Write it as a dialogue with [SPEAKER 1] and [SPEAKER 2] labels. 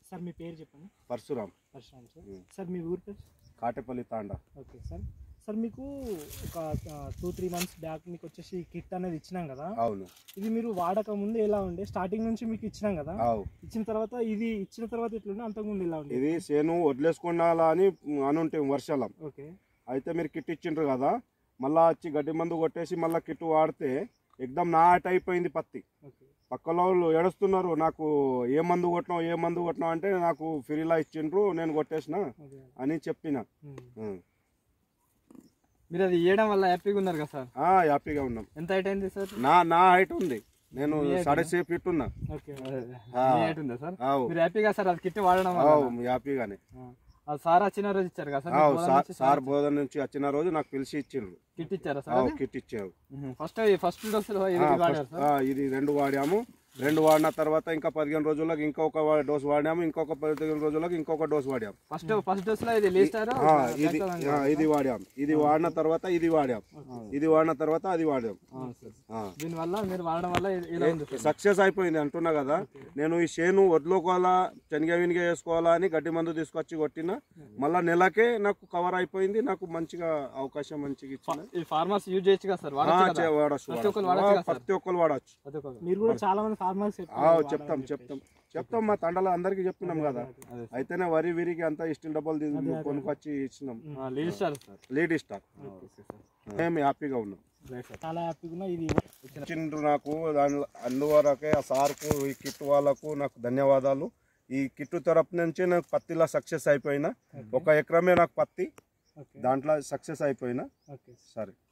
[SPEAKER 1] Sir మీ పేరు చెప్పండి
[SPEAKER 2] Parashuram
[SPEAKER 1] Parashuram sir
[SPEAKER 2] um.
[SPEAKER 1] Sir మీ ఊరు పేరు
[SPEAKER 2] Katepalli Thanda
[SPEAKER 1] okay sir sir మీకు ఒక టూ త్రీ మంత్స్ బ్యాక్ మీకు వచ్చేసి కిట్ అనేది ఇచ్చినాం కదా
[SPEAKER 2] అవును
[SPEAKER 1] ఇది మీరు వాడక ముందు ఎలా ఉండే స్టార్టింగ్ నుంచి మీకు ఇచ్చినాం కదా
[SPEAKER 2] అవు
[SPEAKER 1] ఇచ్చిన తర్వాత ఇది ఇచ్చిన తర్వాత ఎట్లుండే అంతకుముందు ఎలా ఉండే
[SPEAKER 2] ఇది చేను వదిలేసుకున్నాలా అని అనుంటే వర్షాలం
[SPEAKER 1] ఓకే
[SPEAKER 2] అయితే మీరు కిట్ ఇచ్చిండ్రు కదా మళ్ళా వచ్చి గడ్డి మందు కొట్టేసి మళ్ళీ కిట్ వాడితే ఎగ్దమ్ నాట్ అయిపోయింది పత్తి
[SPEAKER 1] ఓకే
[SPEAKER 2] పక్కలో వాళ్ళు ఏడుస్తున్నారు నాకు ఏ మందు కొట్టినావు ఏ మందు కొట్టినావు అంటే నాకు ఫ్రీలా ఇచ్చిండ్రు నేను కొట్టేసిన
[SPEAKER 1] ఓకే
[SPEAKER 2] అని చెప్పిన
[SPEAKER 1] ఉమ్.
[SPEAKER 2] ఉం.
[SPEAKER 3] మీరు అది ఇవ్వడం వల్ల హ్యాపీగా ఉన్నారు కదా సార్
[SPEAKER 2] ఆ, హ్యాపీగా ఉన్నాం
[SPEAKER 3] ఎంత హైట్ అయింది సార్
[SPEAKER 2] నా నా హైట్ ఉంది నేను సాడే సేపు ఫిట్ ఉన్నా
[SPEAKER 1] ఓకే
[SPEAKER 2] ఆ.
[SPEAKER 3] మీ హైట్ ఉందా సార్
[SPEAKER 2] ఆవు
[SPEAKER 3] మీరు హ్యాపీగా సార్ అది కిట్ వాడడం వల్ల
[SPEAKER 2] ఆవు హ్యాపీగానే
[SPEAKER 3] ఆ. అది సార్ వచ్చిన రోజు ఇచ్చారు కదా సార్
[SPEAKER 2] ఆవు
[SPEAKER 3] మీకు
[SPEAKER 2] సార్
[SPEAKER 3] బోధన నుంచి
[SPEAKER 2] సార్ బోధన నుంచి వచ్చిన రోజు నాకు పిలిచి ఇచ్చిండ్రు
[SPEAKER 3] కిట్ ఇచ్చారా సార్
[SPEAKER 2] ఆవు కిట్ ఇచ్చారు
[SPEAKER 3] ఫస్ట్ ఫస్ట్ డోస్ లో ఇది
[SPEAKER 2] ఆ,
[SPEAKER 3] వాడారు
[SPEAKER 2] ఫస్ట్-
[SPEAKER 3] సార్
[SPEAKER 2] ఆ, ఇది రెండు వాడాము రెండు వాడిన తర్వాత ఇంకా పదిహేను రోజులకు ఇంకొక వా- డోస్ వాడాము ఇంకొక పదిహేను రోజులకు ఇంకొక డోస్ వాడాము
[SPEAKER 3] ఫస్ట్ ఫస్ట్ డోస్ లో ఇది లీస్టారు
[SPEAKER 2] ఆ, ఇది ఆ, ఇది వాడాం ఇది వాడిన తర్వాత ఇది వాడాం ఇది వాడిన తర్వాత అది వాడాం ఆ.
[SPEAKER 3] దీని వల్ల మీరు వాడడం వల్ల ఇది- ఇలా ఉంది సార్
[SPEAKER 2] సక్సెస్ అయిపోయింది అంటున్నా కదా నేను ఈ చేను వదులుకోవాలా శనగ వినిగ వేసుకోవాలా అని గడ్డి మందు తీసుకొచ్చి కొట్టిన మళ్ళా నెలకే నాకు కవర్ అయిపోయింది నాకు మంచిగా అవకాశం మంచిగా ఇచ్చిన
[SPEAKER 3] ఈ ఫార్మర్స్ యూజ్ చేయొచ్చు కదా సార్
[SPEAKER 2] ఆ,
[SPEAKER 3] వాడచ్చు కదా
[SPEAKER 2] చే- వాడొచ్చు
[SPEAKER 3] ప్రతి ఒక్కరు
[SPEAKER 2] వాడొచ్చు.
[SPEAKER 3] వాడొచ్చు
[SPEAKER 2] ఆ,
[SPEAKER 3] కదా
[SPEAKER 2] ప్రతి ఒక్కరు వాడచ్చు
[SPEAKER 3] ప్రతి ఒక్కరు
[SPEAKER 1] మీరు కూడా చాలా మంది ఫార్మర్స్
[SPEAKER 2] ఆ, చెప్తాం చెప్తాం చెప్తాం మా తండలో అందరికి చెప్పినాం కదా అయితేనే వరి విరికి అంతా ఇస్టిల్ డబ్బులు తీ- కొనుక్కొచ్చి ఇచ్చినాం
[SPEAKER 3] లీస్టార్ సార్
[SPEAKER 2] లేడీ స్టార్ మేము హ్యాపీగా ఉన్నాం
[SPEAKER 1] చాలా హ్యాపీగా ఉన్నా ఇది
[SPEAKER 2] ఇచ్చిండ్రు నాకు దాని అందువరకే ఆ సార్కు ఈ కిట్ వాళ్ళకు నాకు ధన్యవాదాలు ఈ కిట్ తరపు నుంచి నాకు పత్తిలో సక్సెస్ అయిపోయినా ఒక ఎకరమే నాకు పత్తి
[SPEAKER 1] ఓకే
[SPEAKER 2] దాంట్లో సక్సెస్ అయిపోయినా
[SPEAKER 1] ఓకే
[SPEAKER 2] సరే